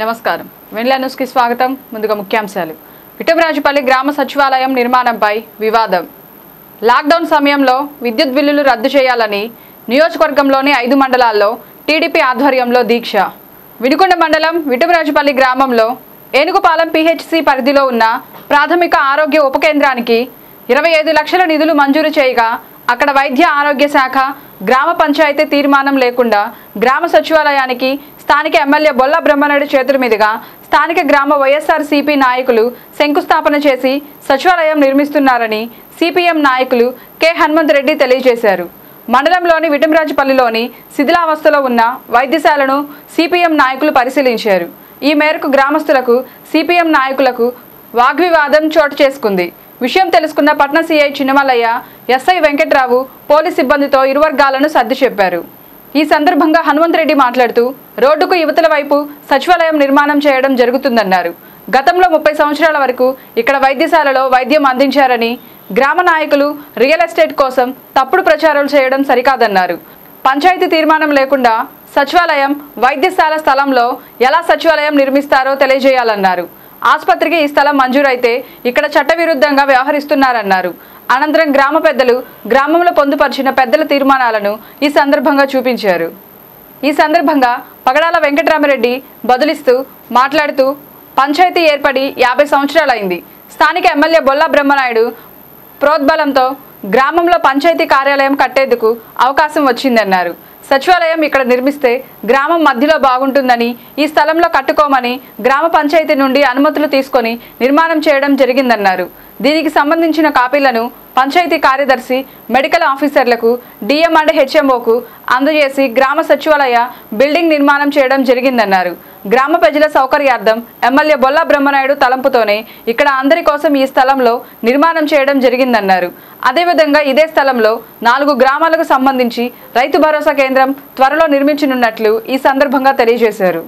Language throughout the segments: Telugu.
నమస్కారం వెన్లా న్యూస్కి స్వాగతం ముందుగా ముఖ్యాంశాలు పిటమరాజుపల్లి గ్రామ సచివాలయం నిర్మాణంపై వివాదం లాక్డౌన్ సమయంలో విద్యుత్ బిల్లులు రద్దు చేయాలని నియోజకవర్గంలోని ఐదు మండలాల్లో టీడీపీ ఆధ్వర్యంలో దీక్ష వినుకొండ మండలం విటమరాజుపల్లి గ్రామంలో ఏనుగుపాలెం పిహెచ్సి పరిధిలో ఉన్న ప్రాథమిక ఆరోగ్య ఉప కేంద్రానికి ఇరవై ఐదు లక్షల నిధులు మంజూరు చేయగా అక్కడ వైద్య ఆరోగ్య శాఖ గ్రామ పంచాయతీ తీర్మానం లేకుండా గ్రామ సచివాలయానికి స్థానిక ఎమ్మెల్యే బొల్ల బ్రహ్మనాయుడు చేతుల మీదుగా స్థానిక గ్రామ వైఎస్ఆర్ సిపి నాయకులు శంకుస్థాపన చేసి సచివాలయం నిర్మిస్తున్నారని సిపిఎం నాయకులు కె హనుమంత్ రెడ్డి తెలియజేశారు మండలంలోని విటమరాజుపల్లిలోని శిథిలావస్థలో ఉన్న వైద్యశాలను సిపిఎం నాయకులు పరిశీలించారు ఈ మేరకు గ్రామస్తులకు సిపిఎం నాయకులకు వాగ్వివాదం చోటు చేసుకుంది విషయం తెలుసుకున్న పట్న CI Chinnamallaiah SI Venkatrao police సిబ్బందితో ఇరు వర్గాలను సర్ది చెప్పారు ఈ సందర్భంగా హనుమంత్ రెడ్డి మాట్లాడుతూ రోడ్డుకు యువతల వైపు సచివాలయం నిర్మాణం చేయడం జరుగుతుందన్నారు గతంలో ముప్పై సంవత్సరాల వరకు ఇక్కడ వైద్యశాలలో వైద్యం అందించారని గ్రామ నాయకులు రియల్ ఎస్టేట్ కోసం తప్పుడు ప్రచారాలు చేయడం సరికాదన్నారు పంచాయతీ తీర్మానం లేకుండా సచివాలయం వైద్యశాల స్థలంలో ఎలా సచివాలయం నిర్మిస్తారో తెలియజేయాలన్నారు ఆసుపత్రికి ఈ స్థలం మంజూరైతే ఇక్కడ చట్టవిరుద్ధంగా వ్యవహరిస్తున్నారన్నారు అనంతరం గ్రామ పెద్దలు గ్రామంలో పొందుపరిచిన పెద్దల తీర్మానాలను ఈ సందర్భంగా చూపించారు ఈ సందర్భంగా పగడాల వెంకటరామరెడ్డి బదులిస్తూ మాట్లాడుతూ పంచాయతీ ఏర్పడి యాభై సంవత్సరాలైంది స్థానిక ఎమ్మెల్యే బొల్లా బ్రహ్మనాయుడు ప్రోద్బలంతో గ్రామంలో పంచాయతీ కార్యాలయం కట్టేందుకు అవకాశం వచ్చిందన్నారు సచివాలయం ఇక్కడ నిర్మిస్తే గ్రామం మధ్యలో బాగుంటుందని ఈ స్థలంలో కట్టుకోమని గ్రామ పంచాయతీ నుండి అనుమతులు తీసుకొని నిర్మాణం చేయడం జరిగిందన్నారు దీనికి సంబంధించిన కాపీలను పంచాయతీ కార్యదర్శి మెడికల్ ఆఫీసర్లకు డిఎం అండ్ హెచ్ఎంఓకు అందజేసి గ్రామ సచివాలయ బిల్డింగ్ నిర్మాణం చేయడం జరిగిందన్నారు గ్రామ ప్రజల సౌకర్యార్థం ఎమ్మెల్యే బొల్లా బ్రహ్మనాయుడు తలంపుతోనే ఇక్కడ అందరి కోసం ఈ స్థలంలో నిర్మాణం చేయడం జరిగిందన్నారు అదేవిధంగా ఇదే స్థలంలో నాలుగు గ్రామాలకు సంబంధించి రైతు భరోసా కేంద్రం త్వరలో నిర్మించనున్నట్లు ఈ సందర్భంగా తెలియజేశారు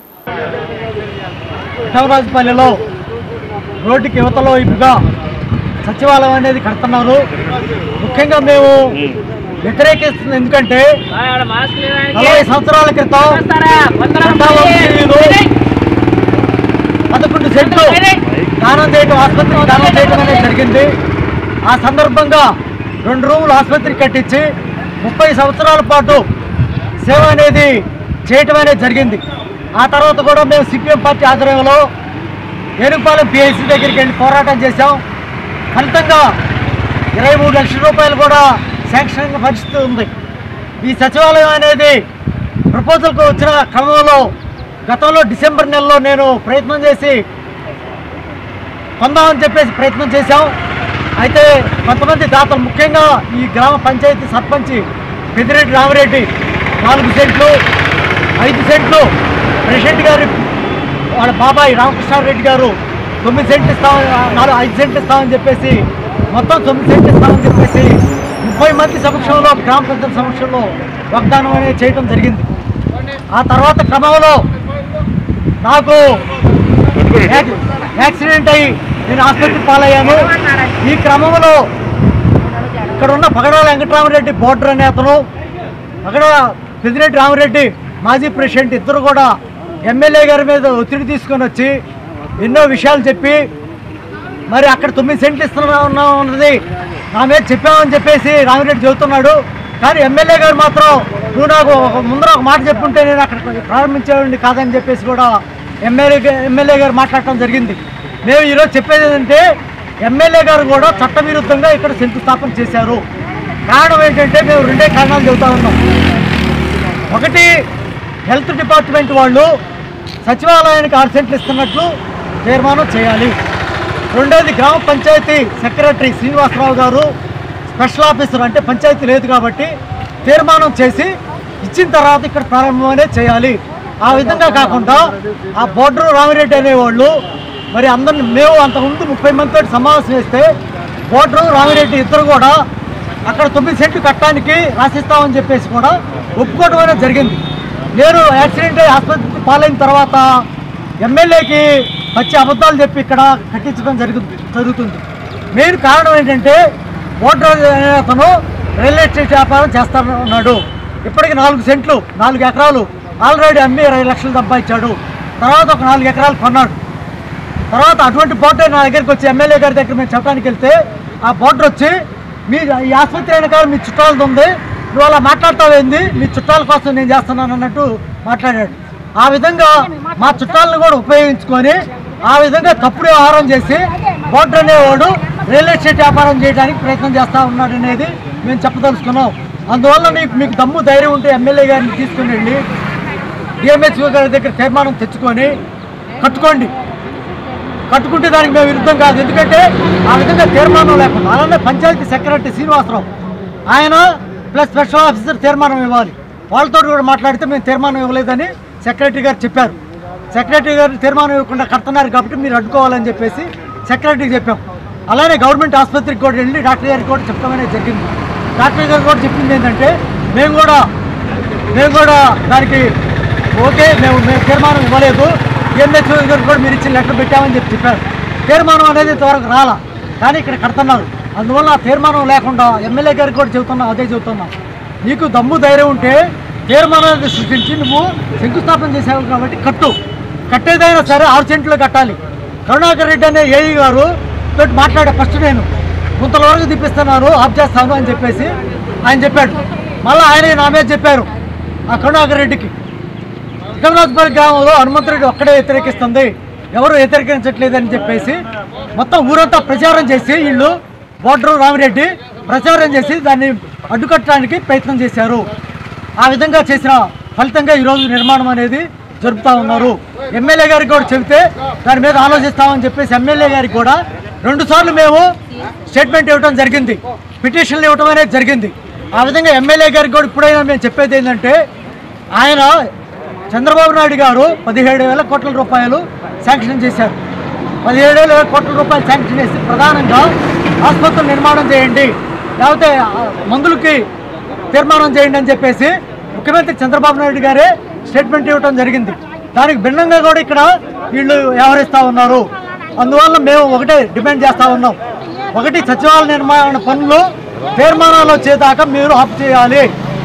నవరాజుపల్లిలో రోడ్డుకి యువతలో వైపుగా సచివాలయం అనేది కడుతున్నారు ముఖ్యంగా మేము వ్యతిరేకిస్తుంది ఎందుకంటే నలభై సంవత్సరాల క్రితం వంశీయులు పదకొండు సెంట్లు దానం చేయడం ఆసుపత్రికి దానం చేయడం అనేది జరిగింది ఆ సందర్భంగా రెండు రూములు ఆసుపత్రి కట్టించి ముప్పై సంవత్సరాల పాటు సేవ అనేది చేయటం అనేది జరిగింది ఆ తర్వాత కూడా మేము సిపిఎం పార్టీ ఆధ్వర్యంలో ఏనుగుపాలెం పిఐసి దగ్గరికి వెళ్ళి పోరాటం చేశాం ఫలితంగా ఇరవై మూడు లక్షల రూపాయలు కూడా శాంక్షన్ అయిన పరిస్థితి ఉంది ఈ సచివాలయం అనేది ప్రపోజల్కు వచ్చిన క్రమంలో గతంలో డిసెంబర్ నెలలో నేను ప్రయత్నం చేసి పొందామని చెప్పేసి ప్రయత్నం చేశాం అయితే కొంతమంది దాతలు ముఖ్యంగా ఈ గ్రామ పంచాయతీ సర్పంచ్ పెద్దిరెడ్డి రామరెడ్డి నాలుగు సెంట్లు ఐదు సెంట్లు ప్రెసిడెంట్ గారి వాళ్ళ బాబాయ్ రామకృష్ణారెడ్డి గారు తొమ్మిది సెంట్లు ఇస్తామని నాలుగు ఐదు సెంట్లు ఇస్తామని చెప్పేసి మొత్తం తొమ్మిది సెంట్లు ఇస్తామని చెప్పేసి ముప్పై మంది సమక్షంలో గ్రామ పెద్దల సమక్షంలో వాగ్దానం అనేది చేయడం జరిగింది ఆ తర్వాత క్రమంలో నాకు యాక్- యాక్సిడెంట్ అయ్యి నేను ఆసుపత్రి పాలయ్యాను ఈ క్రమంలో ఇక్కడ ఉన్న పగడాల వెంకటరామరెడ్డి బోర్డర్ అనే అతను పగడ పెద్దిరెడ్డి రామరెడ్డి మాజీ ప్రెసిడెంట్ ఇద్దరు కూడా ఎమ్మెల్యే గారి మీద ఒత్తిడి తీసుకొని వచ్చి ఎన్నో విషయాలు చెప్పి మరి అక్కడ తొమ్మిది సెంట్లు ఇస్తున్నా ఉన్నాం అన్నది నా మీద చెప్పామని చెప్పేసి రామిరెడ్డి చెబుతున్నాడు కానీ ఎమ్మెల్యే గారు మాత్రం నువ్వు నాకు ఒక ముందర ఒక మాట చెప్పుంటే నేను అక్కడ ప్రారంభించేవాడిని కాదని చెప్పేసి కూడా ఎమ్మెల్యే గా- ఎమ్మెల్యే గారు మాట్లాడటం జరిగింది మేము ఈరోజు చెప్పేది ఏంటంటే ఎమ్మెల్యే గారు కూడా చట్టవిరుద్ధంగా ఇక్కడ శంకుస్థాపన చేశారు కారణం ఏంటంటే మేము రెండే కారణాలు చెబుతా ఉన్నాం ఒకటి హెల్త్ డిపార్ట్మెంట్ వాళ్ళు సచివాలయానికి ఆరు సెంట్లు ఇస్తున్నట్లు తీర్మానం చేయాలి రెండోది గ్రామ పంచాయతీ సెక్రటరీ శ్రీనివాసరావు గారు స్పెషల్ ఆఫీసర్ అంటే పంచాయతీ లేదు కాబట్టి తీర్మానం చేసి ఇచ్చిన తర్వాత ఇక్కడ ప్రారంభం అనేది చేయాలి ఆ విధంగా కాకుండా ఆ బోర్డర్ రామిరెడ్డి అనేవాళ్ళు మరి అందరిని మేము అంతకుముందు ముప్పై మందితో సమావేశం వేస్తే బోర్డరు రామిరెడ్డి ఇద్దరు కూడా అక్కడ తొమ్మిది సెంట్లు కట్టడానికి రాసిస్తామని చెప్పేసి కూడా ఒప్పుకోవడం అనేది జరిగింది నేను యాక్సిడెంట్ అయ్యి ఆసుపత్రికి పాలైన తర్వాత ఎమ్మెల్యేకి వచ్చి అబద్ధాలు చెప్పి ఇక్కడ కట్టించడం జరుగు జరుగుతుంది మెయిన్ కారణం ఏంటంటే ఓటర్ అనే అతను రియల్ ఎస్టేట్ వ్యాపారం చేస్తానన్నాడు ఇప్పటికి నాలుగు సెంట్లు నాలుగు ఎకరాలు ఆల్రెడీ అమ్మి ఇరవై లక్షలు సంపాదించాడు తర్వాత ఒక నాలుగు ఎకరాలు కొన్నాడు తర్వాత అటువంటి బోర్డర్ నా దగ్గరికి వచ్చి ఎమ్మెల్యే గారి దగ్గర మేము చెప్పడానికి వెళ్తే ఆ బోర్డర్ వచ్చి మీ ఈ ఆసుపత్రి వెనకాల మీ చుట్టాలది ఉంది నువ్వు అలా మాట్లాడతావేంది మీ చుట్టాల కోసం నేను చేస్తున్నాను అన్నట్టు మాట్లాడాడు ఆ విధంగా మా చుట్టాలను కూడా ఉపయోగించుకొని ఆ విధంగా తప్పుడు వ్యవహారం చేసి బోర్డర్ అనేవాడు రియల్ ఎస్టేట్ వ్యాపారం చేయడానికి ప్రయత్నం చేస్తూ ఉన్నాడు అనేది మేము చెప్పదలుచుకున్నాం అందువల్ల నీకు మీకు దమ్ము ధైర్యం ఉంటే ఎమ్మెల్యే గారిని తీసుకుని వెళ్ళి డిఎంహెచ్ఓ గారి దగ్గర తీర్మానం తెచ్చుకొని కట్టుకోండి కట్టుకుంటే దానికి మేము విరుద్ధం కాదు ఎందుకంటే ఆ విధంగా తీర్మానం లేకుండా అలానే పంచాయతీ సెక్రటరీ శ్రీనివాసరావు ఆయన ప్లస్ స్పెషల్ ఆఫీసర్ తీర్మానం ఇవ్వాలి వాళ్ళతో కూడా మాట్లాడితే మేము తీర్మానం ఇవ్వలేదని సెక్రటరీ గారు చెప్పారు సెక్రటరీ గారు తీర్మానం ఇవ్వకుండా కడుతున్నారు కాబట్టి మీరు అడ్డుకోవాలని చెప్పేసి సెక్రటరీకి చెప్పాం అలానే గవర్నమెంట్ ఆసుపత్రికి కూడా వెళ్ళి డాక్టర్ గారికి కూడా చెప్పడం జరిగింది డాక్టర్ గారు కూడా చెప్పింది ఏంటంటే మేము కూడా మేము కూడా దానికి ఓకే మేము మేము తీర్మానం ఇవ్వలేదు ఎంహెచ్ఓ గారు కూడా మీరు ఇచ్చిన లెటర్ పెట్టామని చెప్పి చెప్పారు తీర్మానం అనేది ఇంతవరకు రాలా కానీ ఇక్కడ కడుతున్నారు అందువల్ల ఆ తీర్మానం లేకుండా ఎమ్మెల్యే గారికి కూడా చెబుతున్నాం అదే చెబుతున్నాం నీకు దమ్ము ధైర్యం ఉంటే తీర్మానాన్ని సృష్టించి నువ్వు శంకుస్థాపన చేసావు కాబట్టి కట్టు కట్టేదైనా సరే ఆరు సెంట్లు కట్టాలి కరుణాకర్ రెడ్డి అనే ఏఈ గారు తోటి మాట్లాడే ఫస్ట్ నేను గుంతల వరకు తిప్పిస్తున్నారు ఆఫ్ చేస్తాను అని చెప్పేసి ఆయన చెప్పాడు మళ్ళీ ఆయన నా మీద చెప్పారు ఆ కరుణాకర్ రెడ్డికి విక్రమరాజపురం గ్రామంలో హనుమంతరెడ్డి ఒక్కడే వ్యతిరేకిస్తుంది ఎవరు వ్యతిరేకించట్లేదని చెప్పేసి మొత్తం ఊరంతా ప్రచారం చేసి వీళ్ళు బోర్డరు రామిరెడ్డి ప్రచారం చేసి దాన్ని అడ్డుకట్టడానికి ప్రయత్నం చేశారు ఆ విధంగా చేసిన ఫలితంగా ఈరోజు నిర్మాణం అనేది జరుపుతా ఉన్నారు ఎమ్మెల్యే గారికి కూడా చెబితే దాని మీద ఆలోచిస్తామని చెప్పేసి ఎమ్మెల్యే గారికి కూడా రెండుసార్లు మేము స్టేట్మెంట్ ఇవ్వడం జరిగింది పిటిషన్లు ఇవ్వడం అనేది జరిగింది ఆ విధంగా ఎమ్మెల్యే గారికి కూడా ఇప్పుడైనా మేము చెప్పేది ఏంటంటే ఆయన చంద్రబాబు నాయుడు గారు పదిహేడు వేల కోట్ల రూపాయలు శాంక్షన్ చేశారు పదిహేడు వేల కోట్ల రూపాయలు శాంక్షన్ చేసి ప్రధానంగా ఆసుపత్రులు నిర్మాణం చేయండి లేకపోతే ఆ, మందులకి తీర్మానం చేయండి అని చెప్పేసి ముఖ్యమంత్రి చంద్రబాబు నాయుడు గారే స్టేట్మెంట్ ఇవ్వడం జరిగింది దానికి భిన్నంగా కూడా ఇక్కడ వీళ్ళు వ్యవహరిస్తూ ఉన్నారు అందువల్ల మేము ఒకటే డిమాండ్ చేస్తూ ఉన్నాం ఒకటి సచివాలయ నిర్మాణ పనులు తీర్మానాలు వచ్చేదాకా మీరు ఆఫ్ చేయాలి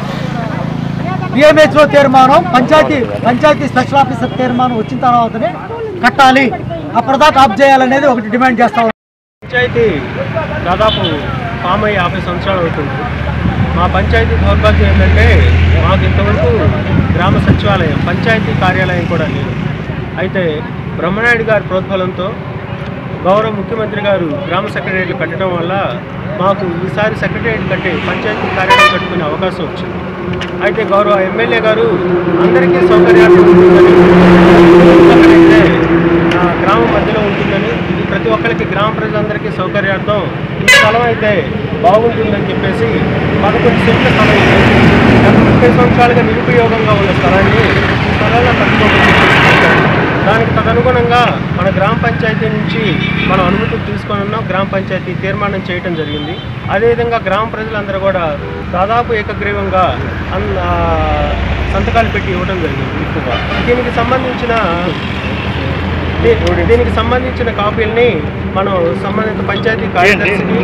డిఎంహెచ్ఓ తీర్మానం పంచాయతీ పంచాయతీ స్పెషల్ ఆఫీసర్ తీర్మానం వచ్చిన తర్వాతనే కట్టాలి అప్పటిదాకా ఆఫ్ చేయాలనేది ఒకటి డిమాండ్ చేస్తా ఉన్నాం. పంచాయతీ దాదాపు ఫామ్ అయ్యి యాభై సంవత్సరాలు అవుతుంది మా పంచాయతీ దౌర్భాగ్యం ఏంటంటే మాకు ఇంతవరకు గ్రామ సచివాలయం పంచాయతీ కార్యాలయం కూడా లేదు అయితే బ్రహ్మనాయుడు గారి ప్రోద్బలంతో గౌరవ ముఖ్యమంత్రి గారు గ్రామ సెక్రటరీలు కట్టడం వల్ల మాకు ఈసారి సెక్రటరియట్ కట్టి పంచాయతీ కార్యాలయం కట్టుకునే అవకాశం వచ్చింది అయితే గౌరవ ఎమ్మెల్యే గారు అందరికీ సౌకర్యాలు ఉంటుందని ఎక్కడైతే ఆ, గ్రామం మధ్యలో ఉంటుందని ఇది ప్రతి ఒక్కరికి గ్రామ ప్రజలందరికీ సౌకర్యార్థం ఈ స్థలం అయితే బాగుంటుందని చెప్పేసి పదకొండు సెంట్ల స్థలం ఇది గత ముప్పై సంవత్సరాలుగా నిరుపయోగంగా ఉన్న స్థలాన్ని ఈ స్థలాల్లో కట్టుకోమని చెప్పేసి చెప్పారు. దానికి తదనుగుణంగా మన గ్రామ పంచాయతీ నుంచి మనం అనుమతులు తీసుకొని ఉన్నాం గ్రామ పంచాయతీ తీర్మానం చేయటం జరిగింది అదేవిధంగా గ్రామ ప్రజలందరూ కూడా దాదాపు ఏకగ్రీవంగా అన్ ఆ, సంతకాలు పెట్టి ఇవ్వడం జరిగింది ఎక్కువగా దీనికి సంబంధించిన దీ- దీనికి సంబంధించిన కాపీల్ని మనం సంబంధిత పంచాయతీ కార్యదర్శికి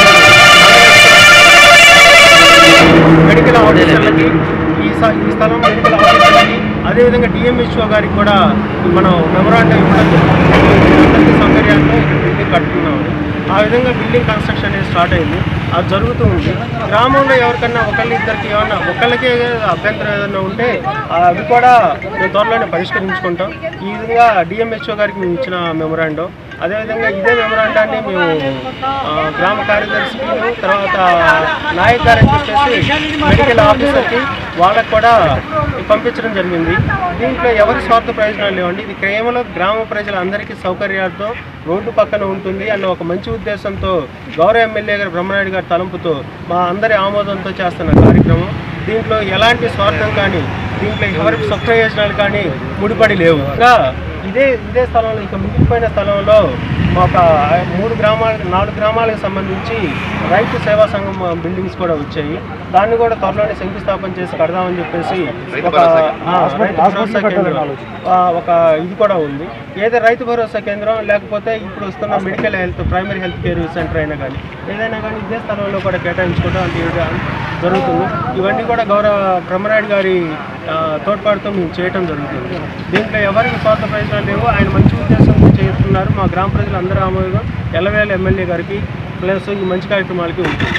మెడికల్ ఆఫీసర్లకి ఈ స- ఈ స్థలం మెడికల్ ఆఫీసర్లకి అదేవిధంగా డిఎంహెచ్ఓ గారికి కూడా మనం మెమరాండం ఇవ్వడం జరిగింది అందరికీ సౌకర్యాన్ని ఇక్కడ బిల్డింగ్ కట్టుకున్నాం ఆ విధంగా బిల్డింగ్ కన్స్ట్రక్షన్ అనేది స్టార్ట్ అయింది అది జరుగుతూ ఉంది గ్రామంలో ఎవరికన్నా ఒకళ్ళ ఇద్దరికి ఏమన్నా ఒకళ్ళకే అభ్యంతరం ఏదైనా ఉంటే ఆ, అవి కూడా మేము త్వరలోనే పరిష్కరించుకుంటాం ఈ విధంగా డిఎంహెచ్ఓ గారికి మేము ఇచ్చిన మెమరాండం అదేవిధంగా ఇదే మెమరాండాన్ని మేము ఆ, గ్రామ కార్యదర్శికి తర్వాత నాయక్ గారు అని చెప్పేసి మెడికల్ ఆఫీసర్కి వాళ్ళకు కూడా పంపించడం జరిగింది దీంట్లో ఎవరి స్వార్థ ప్రయోజనాలు లేవండి ఇది కేవలం గ్రామ ప్రజలందరికీ సౌకర్యార్థం రోడ్డు పక్కన ఉంటుంది అన్న ఒక మంచి ఉద్దేశంతో గౌరవ ఎమ్మెల్యే గారు బ్రహ్మనాయుడు గారి తలంపుతో మా అందరి ఆమోదంతో చేస్తున్న కార్యక్రమం దీంట్లో ఎలాంటి స్వార్థం కానీ దీంట్లో ఎవరి స్వప్రయోజనాలు కానీ ముడిపడి లేవు ఇంకా ఇదే ఇదే స్థలంలో ఇక మిగిలిపోయిన స్థలంలో మా ఒక మూడు గ్రామాల నాలుగు గ్రామాలకు సంబంధించి రైతు సేవా సంఘం బిల్డింగ్స్ కూడా వచ్చాయి దాన్ని కూడా త్వరలోనే శంకుస్థాపన చేసి కడదామని చెప్పేసి ఒక ఆ, రైతు భరోసా కేంద్రం ఆ, ఒక ఇది కూడా ఉంది ఏదో రైతు భరోసా కేంద్రం లేకపోతే ఇప్పుడు వస్తున్న medical health primary health care centre అయినా కానీ ఏదైనా కానీ ఇదే స్థలంలో కూడా కేటాయించుకోవడం అంటే ఇది జరుగుతుంది ఇవన్నీ కూడా గౌరవ బ్రహ్మనాయుడు గారి ఆ, తోడ్పాటుతో మేము చేయటం జరుగుతుంది దీంట్లో ఎవరికి స్వార్థ ప్రయత్నాలు లేవు ఆయన మంచి ఉద్దేశంతో చేస్తున్నారు మా గ్రామ ప్రజలందరూ ఆమోదం ఎల్లవేళ ఎమ్మెల్యే గారికి ప్లస్ ఈ మంచి కార్యక్రమాలకి ఉంటుంది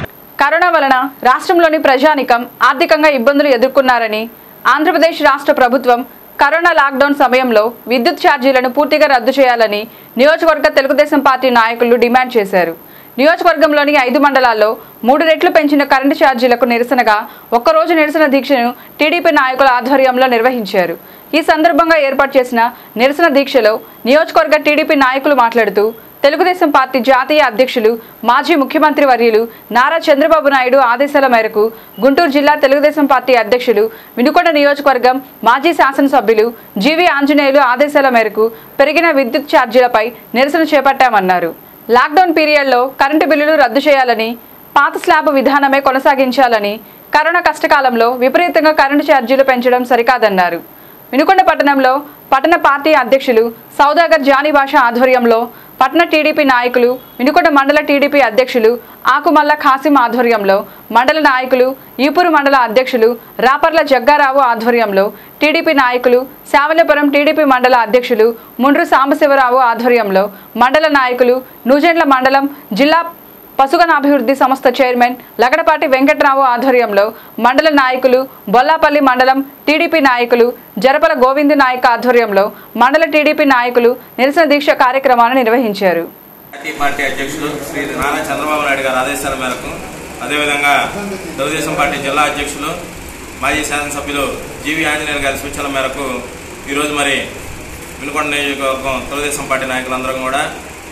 కరోనా వలన రాష్ట్రంలోని ప్రజానికం ఆర్థికంగా ఇబ్బందులు ఎదుర్కొన్నారని ఆంధ్రప్రదేశ్ రాష్ట్ర ప్రభుత్వం కరోనా లాక్డౌన్ సమయంలో విద్యుత్ ఛార్జీలను పూర్తిగా రద్దు చేయాలని నియోజకవర్గ తెలుగుదేశం పార్టీ నాయకులు డిమాండ్ చేశారు నియోజకవర్గంలోని ఐదు మండలాల్లో మూడు రెట్లు పెంచిన కరెంటు ఛార్జీలకు నిరసనగా ఒక్కరోజు నిరసన దీక్షను టీడీపీ నాయకుల ఆధ్వర్యంలో నిర్వహించారు ఈ సందర్భంగా ఏర్పాటు చేసిన నిరసన దీక్షలో నియోజకవర్గ టీడీపీ నాయకులు మాట్లాడుతూ తెలుగుదేశం పార్టీ జాతీయ అధ్యక్షులు మాజీ ముఖ్యమంత్రి వర్యులు నారా చంద్రబాబు నాయుడు ఆదేశాల మేరకు గుంటూరు జిల్లా తెలుగుదేశం పార్టీ అధ్యక్షులు వినుకొండ నియోజకవర్గం మాజీ శాసనసభ్యులు జీవి ఆంజనేయులు ఆదేశాల మేరకు పెరిగిన విద్యుత్ ఛార్జీలపై నిరసన చేపట్టామన్నారు లాక్డౌన్ పీరియడ్లో కరెంటు బిల్లులు రద్దు చేయాలని పాత స్లాబ్ విధానమే కొనసాగించాలని కరోనా కష్టకాలంలో విపరీతంగా కరెంటు ఛార్జీలు పెంచడం సరికాదన్నారు వినుకొండ పట్టణంలో పట్టణ పార్టీ అధ్యక్షులు సౌదాగర్ జానీ భాష ఆధ్వర్యంలో పట్టణ టీడీపీ నాయకులు వినుకొండ మండల టీడీపీ అధ్యక్షులు ఆకుమల్ల ఖాసిం ఆధ్వర్యంలో మండల నాయకులు ఈపూరు మండల అధ్యక్షులు రాపర్ల జగ్గారావు ఆధ్వర్యంలో టీడీపీ నాయకులు శావల్యపురం టీడీపీ మండల అధ్యక్షులు ముండ్రు సాంబశివరావు ఆధ్వర్యంలో మండల నాయకులు నూజెండ్ల మండలం జిల్లా పశుగనాభివృద్ధి సంస్థ చైర్మన్ లగడపాటి వెంకట్రావు ఆధ్వర్యంలో మండల నాయకులు బొల్లాపల్లి మండలం టీడీపీ నాయకులు జరపల గోవింద్ నాయక్ ఆధ్వర్యంలో మండల టీడీపీ నాయకులు నిరసన దీక్ష కార్యక్రమాన్ని నిర్వహించారు పార్టీ పార్టీ అధ్యక్షులు శ్రీ నారా చంద్రబాబు నాయుడు గారి ఆదేశాల మేరకు అదేవిధంగా తెలుగుదేశం పార్టీ జిల్లా అధ్యక్షులు మాజీ శాసనసభ్యులు జీవి ఆంజనేయులు గారి సూచనల మేరకు ఈరోజు మరి వినుకొండ నియోజకవర్గం తెలుగుదేశం పార్టీ నాయకులందరం కూడా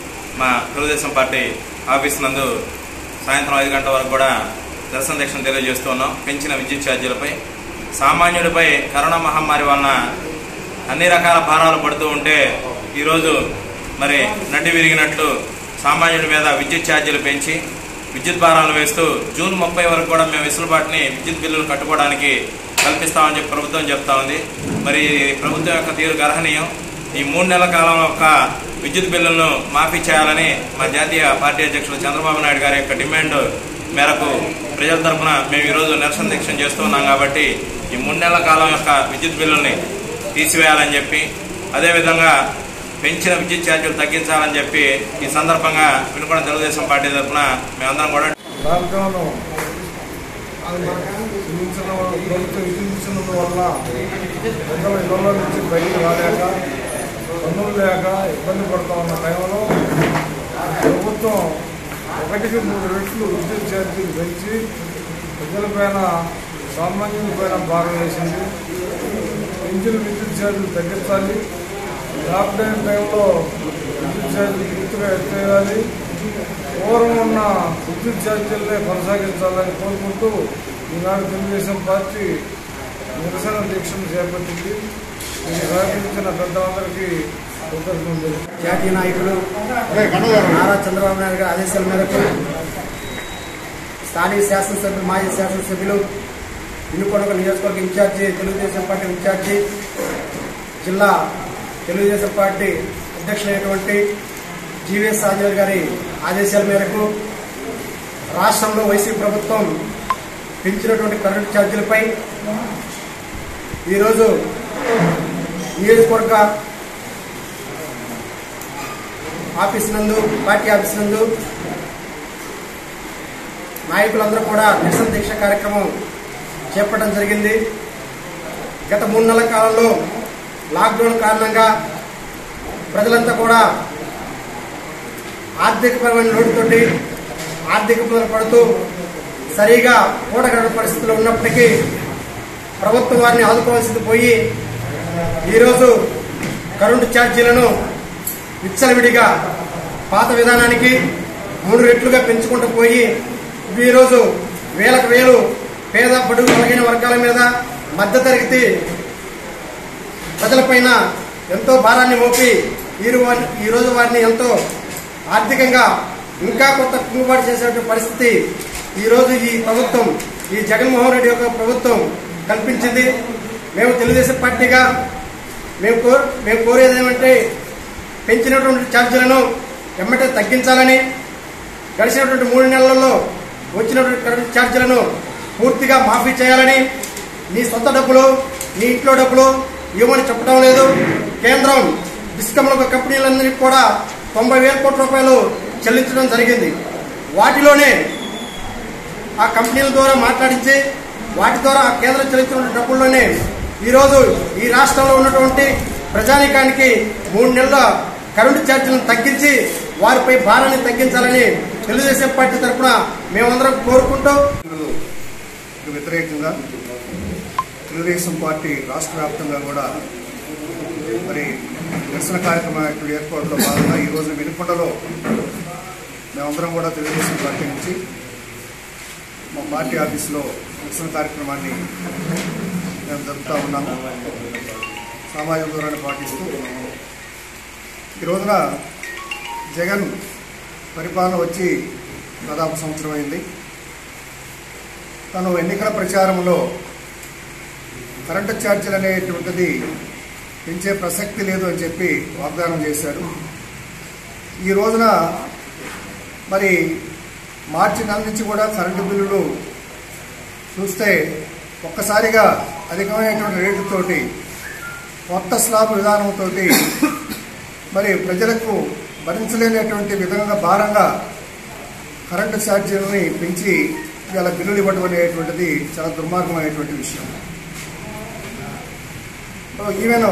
మా తెలుగుదేశం పార్టీ ఆఫీస్ నందు సాయంత్రం ఐదు గంటల వరకు కూడా దర్శన దీక్షను తెలియజేస్తూ ఉన్నాం పెంచిన విద్యుత్ ఛార్జీలపై సామాన్యుడిపై కరోనా మహమ్మారి వలన అన్ని రకాల భారాలు పడుతూ ఉంటే ఈరోజు మరి నడ్డి విరిగినట్లు సామాన్యుడి మీద విద్యుత్ ఛార్జీలు పెంచి విద్యుత్ భారాలు వేస్తూ జూన్ ముప్పై వరకు కూడా మేము వెసులుబాటుని విద్యుత్ బిల్లులు కట్టుకోవడానికి కల్పిస్తామని చెప్పి ప్రభుత్వం చెప్తా ఉంది మరి ప్రభుత్వం యొక్క తీరు గర్హనీయం ఈ మూడు నెలల కాలం యొక్క విద్యుత్ బిల్లులను మాఫీ చేయాలని మా జాతీయ పార్టీ అధ్యక్షులు చంద్రబాబు నాయుడు గారి యొక్క డిమాండ్ మేరకు ప్రజల తరఫున మేము ఈరోజు నిరసన దీక్ష చేస్తున్నాం కాబట్టి ఈ మూడు నెలల కాలం యొక్క విద్యుత్ బిల్లుల్ని తీసివేయాలని చెప్పి అదేవిధంగా పెంచిన విద్యుత్ ఛార్జీలు తగ్గించాలని చెప్పి ఈ సందర్భంగా వినుకొండ తెలుగుదేశం పార్టీ తరఫున మేమందరం కూడా లాక్డౌన్ విధించిన ప్రభుత్వం విధించినందు వల్ల ప్రజల ఇళ్లలో నుంచి బయటికి రాలేక పన్నులు లేక ఇబ్బంది పడుతూ ఉన్న టైంలో ప్రభుత్వం ఒకటికి మూడు రెట్లు విద్యుత్ ఛార్జీలు పెంచి ప్రజలపైన సామాన్యులపైన భారం వేసింది పెంచిన విద్యుత్ ఛార్జీలు తగ్గించాలి లాక్డౌన్ టైంలో విద్యుత్ ఛార్జీలు పూర్తిగా ఎత్తేయాలి పూర్వం ఉన్న విద్యుత్ ఛార్జీలనే కొనసాగించాలని కోరుకుంటూ ఈనాడు తెలుగుదేశం పార్టీ నిరసన దీక్షను చేపట్టింది దీన్ని సహకరించిన పెద్దలందరికీ కృతజ్ఞతలు జాతీయ నాయకులు నారా చంద్రబాబు నాయుడు గారి ఆదేశాల మేరకు స్థానిక శాసనసభ్యులు మాజీ శాసనసభ్యులు వినుకొండ నియోజకవర్గ ఇన్ఛార్జి తెలుగుదేశం పార్టీ ఇన్ఛార్జి జిల్లా తెలుగుదేశం పార్టీ అధ్యక్షులైనటువంటి జీవీఎస్ ఆంజనేయులు గారి ఆదేశాల మేరకు రాష్ట్రంలో వైసీపీ ప్రభుత్వం పెంచినటువంటి కరెంటు ఛార్జీలపై ఈరోజు నియోజకవర్గ ఆఫీస్ నందు పార్టీ ఆఫీస్ నందు నాయకులందరూ కూడా నిరసన దీక్ష కార్యక్రమం చేపట్టడం జరిగింది గత మూడు నెలల కాలంలో లాక్డౌన్ కారణంగా ప్రజలంతా కూడా ఆర్థికపరమైన లోటుతోటి ఆర్థిక ఇబ్బందులు పడుతూ సరిగా కూడగడ పరిస్థితుల్లో ఉన్నప్పటికీ ప్రభుత్వం వారిని ఆదుకోవాల్సింది పోయి ఈరోజు కరెంటు ఛార్జీలను విచ్చలవిడిగా పాత విధానానికి మూడు రెట్లుగా పెంచుకుంటూ పోయి ఈరోజు వేలకు వేలు పేద బడుగు కలిగిన వర్గాల మీద మధ్యతరగతి ప్రజలపైన ఎంతో భారాన్ని మోపి ఈరు వారిని- ఈరోజు వారిని ఎంతో ఆర్థికంగా ఇంకా కొత్త కుంగుబాటు చేసేటువంటి పరిస్థితి ఈరోజు ఈ ప్రభుత్వం ఈ జగన్మోహన్ రెడ్డి యొక్క ప్రభుత్వం కల్పించింది మేము తెలుగుదేశం పార్టీగా మేము కో మేము కోరేది ఏమంటే పెంచినటువంటి ఛార్జీలను ఎమ్మటే తగ్గించాలని గడిచినటువంటి మూడు నెలలలో వచ్చినటువంటి కరెంట్ ఛార్జీలను పూర్తిగా మాఫీ చేయాలని నీ సొంత డబ్బులు నీ ఇంట్లో డబ్బులు ఇవ్వమని చెప్పడం లేదు కేంద్రం డిస్కమ్ల కంపెనీలందరికీ కూడా తొంభై వేల కోట్ల రూపాయలు చెల్లించడం జరిగింది వాటిలోనే ఆ కంపెనీల ద్వారా మాట్లాడించి వాటి ద్వారా ఆ కేంద్రం చెల్లించిన డబ్బుల్లోనే ఈరోజు ఈ రాష్ట్రంలో ఉన్నటువంటి ప్రజానీకానికి మూడు నెలల కరెంటు ఛార్జీలను తగ్గించి వారిపై భారాన్ని తగ్గించాలని తెలుగుదేశం పార్టీ తరఫున మేమందరం కోరుకుంటూ కు వ్యతిరేకంగా తెలుగుదేశం పార్టీ రాష్ట్ర వ్యాప్తంగా కూడా మరి నిరసన కార్యక్రమం యొక్క ఏర్పాటులో భాగంగా ఈ రోజున వినుకొండలో మేమందరం కూడా తెలుగుదేశం పార్టీ నుంచి మా పార్టీ ఆఫీసులో నిరసన కార్యక్రమాన్ని మేము జరుపుతూ ఉన్నాము సామాజిక దూరాన్ని పాటిస్తూ ఈ రోజున జగన్ పరిపాలన వచ్చి దాదాపు సంవత్సరం అయింది తను ఎన్నికల ప్రచారంలో కరెంటు ఛార్జీలు అనేటువంటిది పెంచే ప్రసక్తి లేదు అని చెప్పి వాగ్దానం చేశాడు ఈ రోజున మరి మార్చి నెల నుంచి కూడా కరెంటు బిల్లులు చూస్తే ఒక్కసారిగా అధికమైనటువంటి రేటుతోటి కొత్త స్లాబ్ విధానంతో మరి ప్రజలకు భరించలేనటువంటి విధంగా భారంగా కరెంటు ఛార్జీలని పెంచి ఇలా బిల్లులు ఇవ్వడం అనేటువంటిది చాలా దుర్మార్గమైనటువంటి విషయం ఈవెన్